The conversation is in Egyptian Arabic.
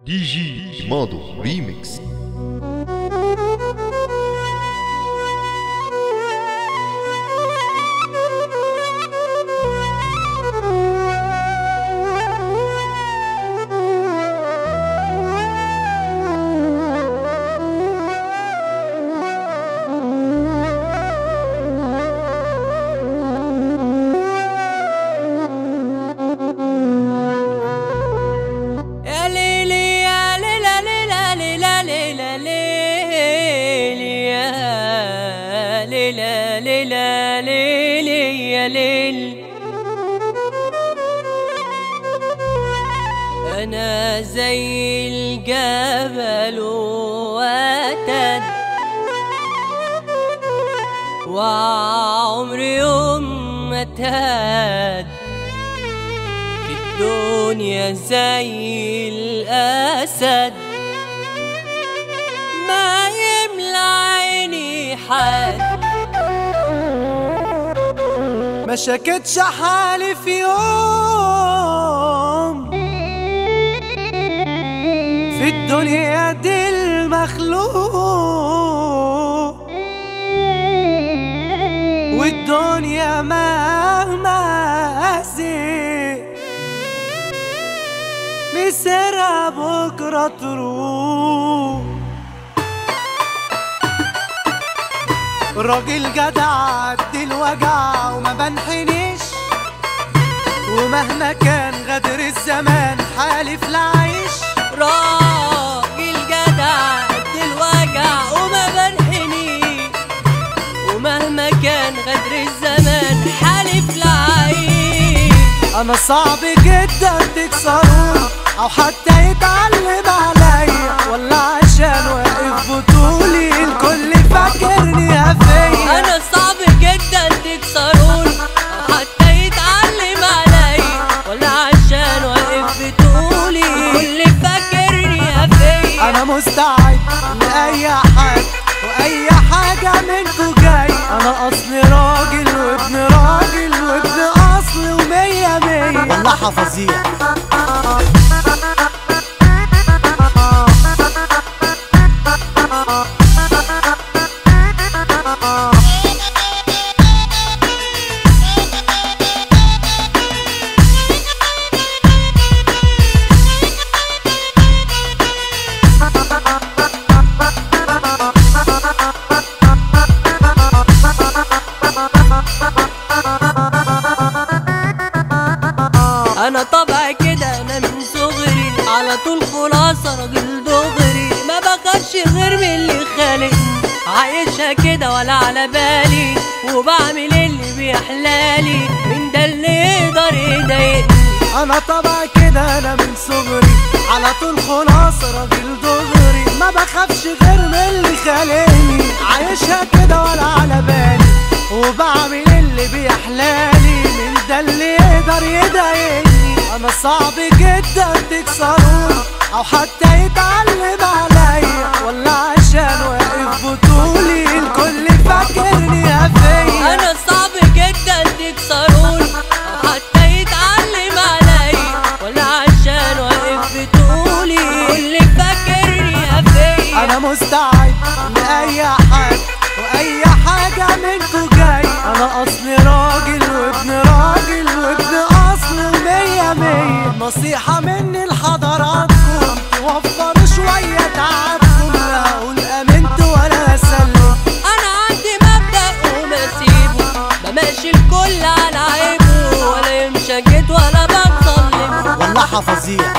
دي جي مادو ريميكس يا ليلي يا ليلى ليلى ليلى ليلى ليلي يا ليلى ليلى ليلي يا ليل أنا زي الجبل وتد وعمري يوم ما تهد في الدنيا زي الأسد ما يملى عيني حد ما شكتش حالي في يوم في الدنيا دي المخلوق والدنيا مهما أزيد مسيرها بكرة تروح راجل جدع قد الوجع وما بنحنيش ومهما كان غدر الزمان حالف لعيش راجل جدع قد الوجع وما بنحني ومهما كان غدر الزمان حالف لعيش انا صعب جدا تكسروني او حتى يتعلم عليا ولا عشان واقف بطولي الكل فاكرني هفيا انا صعب جدا تكسروني أو حتى يتعلم عليا ولا عشان واقف بتقولي كل فاكرني يا فيا انا مستعد لاي حاجه واي حاجه منكو جاي انا اصلي راجل وابن راجل وابن اصل ومية مية والله فظيع انا طبعي كده انا من صغري على طول خلاصه راجل دغري ما بخافش غير من اللي خالقني عايشها كده ولا على بالي وبعمل اللي بيحلالي من ده اللي يقدر يضايقني انا طبعا كده انا من صغري على طول خلاص راجل دغري ما بخافش غير من اللي خالقني عايشها كده ولا على بالي وبعمل اللي بيحلالي من ده اللي يقدر يضايقني انا صعب جدا تكسروني او حتى يتعلم عليا ولا عشان واقف بطولي الكل فاكرني هفيا انا صعب جدا تكسروني أو حتى يتعلم عليا ولا عشان واقف بتقولي اللي فاكرني يا فيا انا مستعد لاي حاجه واي حاجه منكو جاي انا اصلي راجل وابن راجل وابن اصل ومية مية نصيحه مني لحضراتكم توفروا شويه تعبكم لا هقول امنت ولا اسلم انا عندي مبدأ وما اسيبه بمشي الكل على عيبه ولا يمشى جيت ولا بتظلم والله فظيع